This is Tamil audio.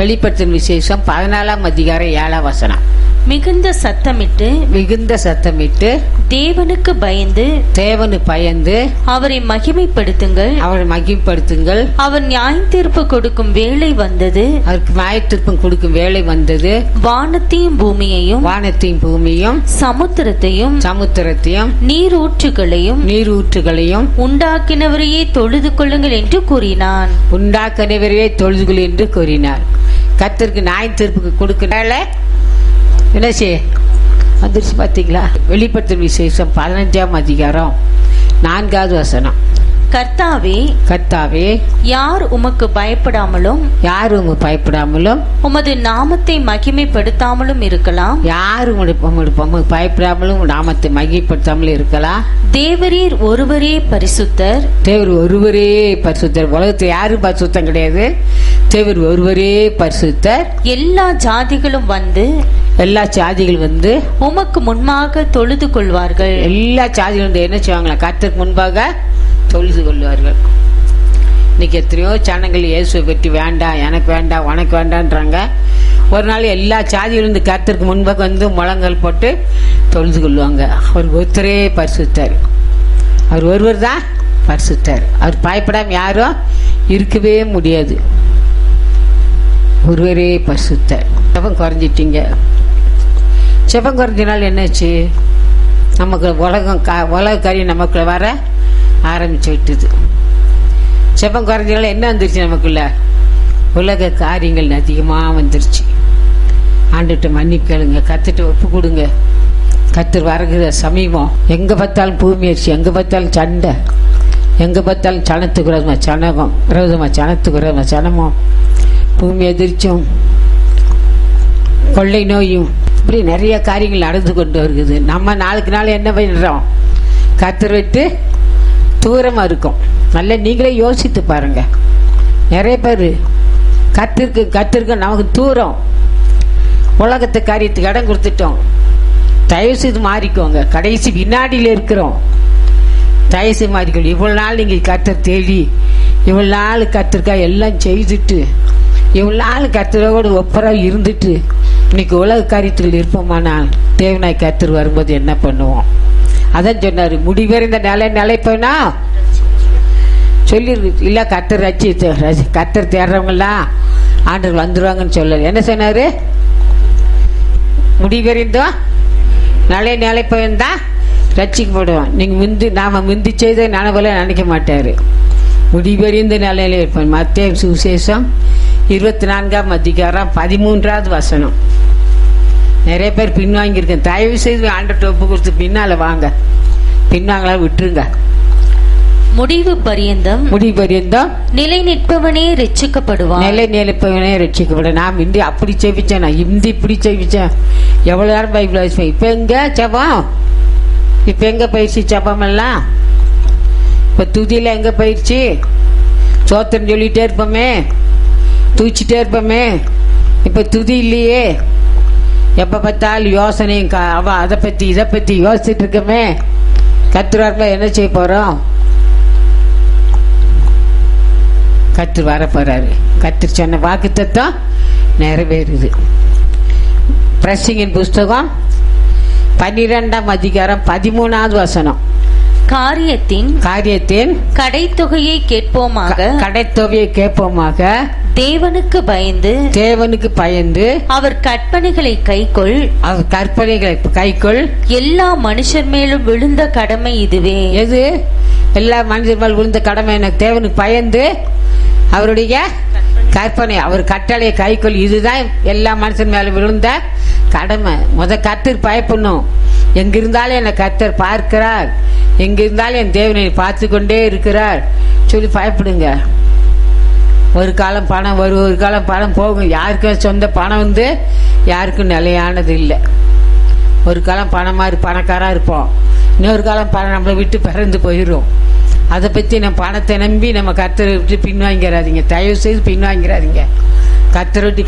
வெளிப்படுத்தும் விசேஷம் பதினாலாம் அதிகாரம் ஏழாம் வசனம் மிகுந்த சத்தமிட்டு மிகுந்த சத்தமிட்டு தேவனுக்கு பயந்து தேவனு பயந்து அவரை மகிமைப்படுத்துங்கள் அவரை மகிழ்ப்படுத்துங்கள் அவர் நியாயத்தீர்ப்பு கொடுக்கும் வேளை வந்தது அவருக்கு மாயத்திற்பம் கொடுக்கும் வேலை வந்தது வானத்தையும் பூமியையும் வானத்தையும் பூமியும் சமுத்திரத்தையும் சமுத்திரத்தையும் நீரூற்றுகளையும் நீரூற்றுகளையும் உண்டாக்கினவரையே தொழுது கொள்ளுங்கள் என்று கூறினான் உண்டாக்கனவரையே தொழுதுகள் என்று கூறினார் கத்தருக்கு நாய் தீர்ப்புக்கு கொடுக்கனால என்ன செய்ய வந்துருச்சு பார்த்தீங்களா வெளிப்படுத்தும் விசேஷம் பதினஞ்சாம் அதிகாரம் நான்காவது வசனம் கர்த்தாவே கத்தாவே யார் உமக்கு பயப்படாமலும் யாரும் உங்க பயப்படாமலும் உமது நாமத்தை மகிமைப்படுத்தாமலும் இருக்கலாம் யாரும் உங்களுடைய உங்களுடைய உமக்கு பயப்படாமலும் உங்க நாமத்தை மகிழ்ப்படுத்தாமலும் இருக்கலாம் தேவரீர் ஒருவரே பரிசுத்தர் தேவர் ஒருவரே பரிசுத்தர் உலகத்தில் யாரும் பரிசுத்தம் கிடையாது தேவர் ஒருவரே பரிசுத்தர் எல்லா ஜாதிகளும் வந்து எல்லா சாதிகள் வந்து உமக்கு முன்பாக தொழுது கொள்வார்கள் எல்லா சாதிகளும் வந்து என்ன செய்வாங்களா கர்த்தருக்கு முன்பாக தொழுது கொள்வார்கள் இன்னைக்கு எத்தனையோ சேனங்கள் இயேசுவை பற்றி வேண்டாம் எனக்கு வேண்டாம் உனக்கு வேண்டான்றாங்க ஒரு நாள் எல்லா சாதிகளும் இந்த கர்த்தருக்கு முன்பாக வந்து முழங்கல் போட்டு தொழுது கொள்வாங்க அவர் ஒருத்தரே பரிசுத்தார் அவர் ஒருவர் தான் பரிசுத்தார் அவர் பயப்படாம யாரும் இருக்கவே முடியாது ஒருவரே பரிசுத்தார் செபம் குறைஞ்சிட்டீங்க செபம் குறைஞ்சனால என்னாச்சு நமக்கு உலகம் கா உலக காரியம் நமக்குள்ள வர ஆரம்பிச்சு விட்டுது செபம் குறைஞ்சனால என்ன வந்துருச்சு நமக்குள்ள உலக காரியங்கள் அதிகமாக வந்துருச்சு ஆண்டுகிட்ட மன்னிப்பு கேளுங்க கத்துட்டு ஒப்பு கொடுங்க கத்தர் வரகிற சமீபம் எங்க பார்த்தாலும் பூமி அரிசி எங்க பார்த்தாலும் சண்டை எங்க பார்த்தாலும் சனத்துக்கு விரோதமா சனகம் விரோதமா சனத்துக்கு விரோதமா சனமும் பூமி எதிர்ச்சும் கொள்ளை நோயும் இப்படி நிறைய காரியங்கள் நடந்து கொண்டு வருகிறது நம்ம நாளுக்கு நாள் என்ன பண்ணுறோம் கத்தர் விட்டு தூரமா இருக்கும் நல்லா நீங்களே யோசித்து பாருங்க நிறைய பேர் கத்திருக்கு கத்திருக்கு நமக்கு தூரம் உலகத்து காரியத்துக்கு இடம் கொடுத்துட்டோம் தயவு செய்து மாறிக்கோங்க கடைசி வினாடியில் இருக்கிறோம் தயவு செய்து மாறிக்கோங்க இவ்வளவு நாள் நீங்க கத்தர் தேடி இவ்வளவு நாள் கத்திருக்கா எல்லாம் செய்துட்டு இவ்வளவு நாள் கத்தரோடு ஒப்பரா இருந்துட்டு இன்னைக்கு உலக காரியத்தில் இருப்போமானால் தேவனாய் கத்தர் வரும்போது என்ன பண்ணுவோம் அதான் சொன்னாரு முடிவறிந்த நிலை நிலைப்பேனா சொல்லிருக்கு இல்ல கத்தர் ரச்சி கத்தர் தேடுறவங்கலாம் ஆண்டர் வந்துருவாங்கன்னு சொல்லல என்ன சொன்னாரு முடிவறிந்தோம் நிலை நிலைப்பவன் தான் ரட்சிக்கப்படுவான் நீங்க முந்தி நாம முந்தி செய்த நனவுல நினைக்க மாட்டாரு முடிவறிந்த நிலையில இருப்பான் மத்திய சுவிசேஷம் இருபத்தி நான்காம் அதிகாரம் பதிமூன்றாவது வசனம் நிறைய பேர் பின்வாங்கியிருக்கேன் தயவு செய்து ஆண்டை ஒப்பு கொடுத்து பின்னால வாங்க பின்வாங்களா விட்டுருங்க முடிவு பரியந்தம் முடிவறிந்தோம் நிலை நிற்பவனே ரட்சிக்கப்படுவான் நிலை நிலைப்பவனே ரட்சிக்கப்பட நான் இந்தி அப்படி செவிச்சேன் நான் இந்தி இப்படி செவிச்சேன் எவ்வளவு நேரம் பைபிள் வாசிப்பேன் இப்ப எங்க ஜபம் இப்ப எங்க பயிற்சி ஜபம் எல்லாம் இப்ப துதியில எங்க பயிற்சி சோத்திரம் சொல்லிட்டே இருப்போமே தூச்சிட்டே இருப்போமே இப்ப துதி இல்லையே எப்ப பார்த்தாலும் யோசனையும் கா- அவ அதை பத்தி இதை பத்தி யோசிச்சுட்டு இருக்கமே கத்துறாருல என்ன செய்ய போறோம் கத்து வர போறாரு கத்து சொன்ன வாக்கு தத்துவம் நிறைவேறுது பிரசிங்கின் புஸ்தகம் பன்னிரெண்டாம் அதிகாரம் பதிமூணாவது வசனம் காரியத்தின் காரியத்தின் கடைத்தொகையை கேட்போமாக கடைத்தொகையை கேட்போமாக தேவனுக்கு பயந்து தேவனுக்கு பயந்து அவர் கற்பனைகளை கைக்கொள் அவர் கற்பனைகளை கைக்குள் எல்லா மனுஷர் மேலும் விழுந்த கடமை இதுவே எது எல்லா மனிதர் மேல் விழுந்த கடமை எனக்கு தேவனுக்கு பயந்து அவருடைய கற்பனை அவர் கட்டளை கைக்கொள் இதுதான் எல்லா மனுஷன் மேல விழுந்த கடமை முத கத்தர் பயப்படணும் எங்க இருந்தாலும் என்னை கத்தர் பார்க்கிறார் எங்க இருந்தாலும் என் தேவனை பார்த்து கொண்டே இருக்கிறார் சொல்லி பயப்படுங்க ஒரு காலம் பணம் வரும் ஒரு காலம் பணம் போகும் யாருக்கும் சொந்த பணம் வந்து யாருக்கும் நிலையானது இல்லை ஒரு காலம் பணம் மாதிரி பணக்காரா இருப்போம் இன்னொரு காலம் பணம் நம்மளை விட்டு பிறந்து போயிடும் அதை பத்தி நம்ம பணத்தை நம்பி நம்ம கத்தரை விட்டு பின்வாங்கிறாதீங்க தயவு செய்து பின்வாங்கிறாதீங்க கத்தரை விட்டு